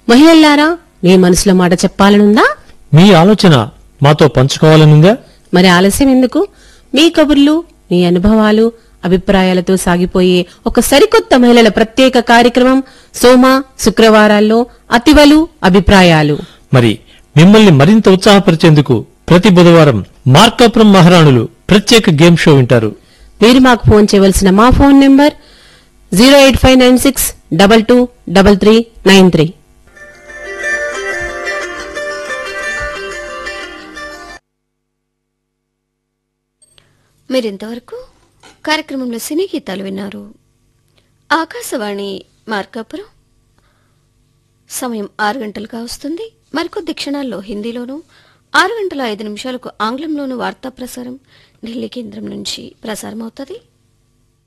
మహిళల్లారా మీ మనసులో మాట చెప్పాలనుందా మీ ఆలోచన మాతో పంచుకోవాలనుందా మరి ఆలస్యం ఎందుకు మీ కబుర్లు మీ అనుభవాలు అభిప్రాయాలతో సాగిపోయే ఒక సరికొత్త మహిళల ప్రత్యేక కార్యక్రమం సోమ శుక్రవారాల్లో అతివలు అభిప్రాయాలు మరి మిమ్మల్ని మరింత ఉత్సాహపరిచేందుకు ప్రతి బుధవారం మార్కాపురం మహారాణులు ప్రత్యేక గేమ్ షో వింటారు మీరు మాకు ఫోన్ చేయవలసిన మా phone number zero eight five nine six double two double three nine three మీరింతవరకు కార్యక్రమంలో సినీ గీతాలు విన్నారు ఆకాశవాణి మార్కాపురం సమయం ఆరు గంటలుగా వస్తుంది మరికొద్ది క్షణాల్లో హిందీలోనూ ఆరు గంటల ఐదు నిమిషాలకు ఆంగ్లంలోనూ వార్తా ప్రసారం ఢిల్లీ కేంద్రం నుంచి ప్రసారమవుతుంది